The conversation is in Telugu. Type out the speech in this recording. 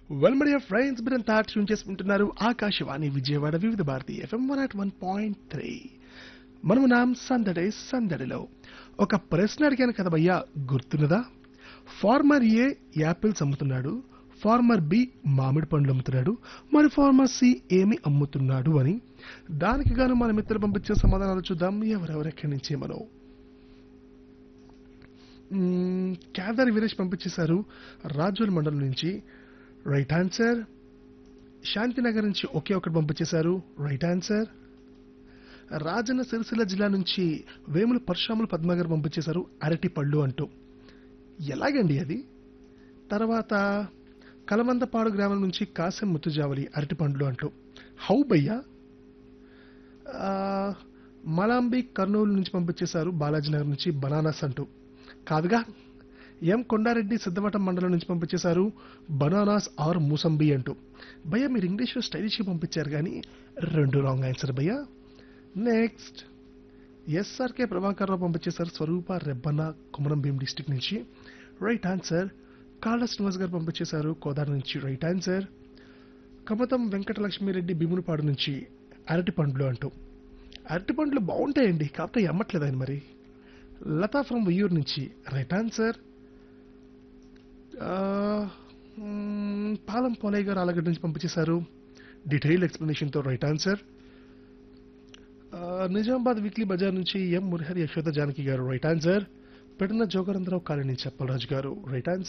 వెల్ మై డియర్ ఫ్రెండ్స్ మీరంతా ట్యూన్ చేసుకుంటున్నారు Akashvani Vijayawada Vividh Bharati FM one at one point three మనము నాం సందడే సందడిలో ఒక ప్రశ్న అడిగాను కదా భయ్యా గుర్తున్నదా ఫార్మర్ ఏ యాపిల్స్ అమ్ముతున్నాడు ఫార్మర్ బి మామిడి పండ్లు అమ్ముతున్నాడు మరి ఫార్మర్ సి ఏమి అమ్ముతున్నాడు అని దానికి గాను మన మిత్రులు పంపించే సమాధానాలు చూద్దాం ఎవరెవరు ఎక్కడి నుంచి మనం మ్మ్, కేదారి వీరేష్ పంపించేశారు రాజోల్ మండలం నుంచి రైట్ ఆన్సర్ శాంతినగర్ నుంచి ఒకే ఒకటి పంపించేశారు రైట్ ఆన్సర్ రాజన్న సిరిసిల్ల జిల్లా నుంచి వేముల పరశురాములు పద్మగారు పంపించేశారు అరటి పళ్ళు అంటూ ఎలాగండి అది తర్వాత కలమందపాడు గ్రామం నుంచి కాసిం ముత్తుజావలి అరటి పండ్లు అంటూ హౌ భయ్యా ఆ, మలాంబి కర్నూలు నుంచి పంపించేశారు బాలాజీ నగర్ నుంచి బనానాస్ అంటూ కాదుగా ఎం కొండారెడ్డి సిద్ధవటం మండలం నుంచి పంపించేశారు బనానాస్ ఆర్ మూసంబి అంటూ భయ్య మీరు ఇంగ్లీష్లో స్టైలిష్గా పంపించారు కానీ రెండు రాంగ్ ఆన్సర్ భయ్య నెక్స్ట్ ఎస్ఆర్కే ప్రభాకర్ రావు పంపించేశారు స్వరూప రెబ్బన్న కుమరం భీం డిస్టిక్ నుంచి రైట్ ఆన్సర్ కాళ్ళ శ్రీనివాస్ గారు పంపించేశారు కోదాడ నుంచి రైట్ ఆన్సర్ కమతం వెంకటలక్ష్మిరెడ్డి భీమునిపాడు నుంచి అరటి పండ్లు అంటూ అరటి పండ్లు బాగుంటాయండి కాకపోతే అమ్మట్లేదు ఆయన మరి లతా ఫ్రమ్ ఉయ్యూరు నుంచి రైట్ ఆన్సర్ పాలం పోలయ్య గారు ఆలగడ్డ నుంచి పంపించేశారు డీటెయిల్ ఎక్స్ప్లెనేషన్తో రైట్ ఆన్సర్ నిజామాబాద్ వీక్లీ బజార్ నుంచి ఎం మురహరి యశోద జానకి గారు రైట్ ఆన్సర్ పెడున్న జోగరంధ్రరావు కాలనీ నుంచి అప్పలరాజు గారు రైట్ ఆన్సర్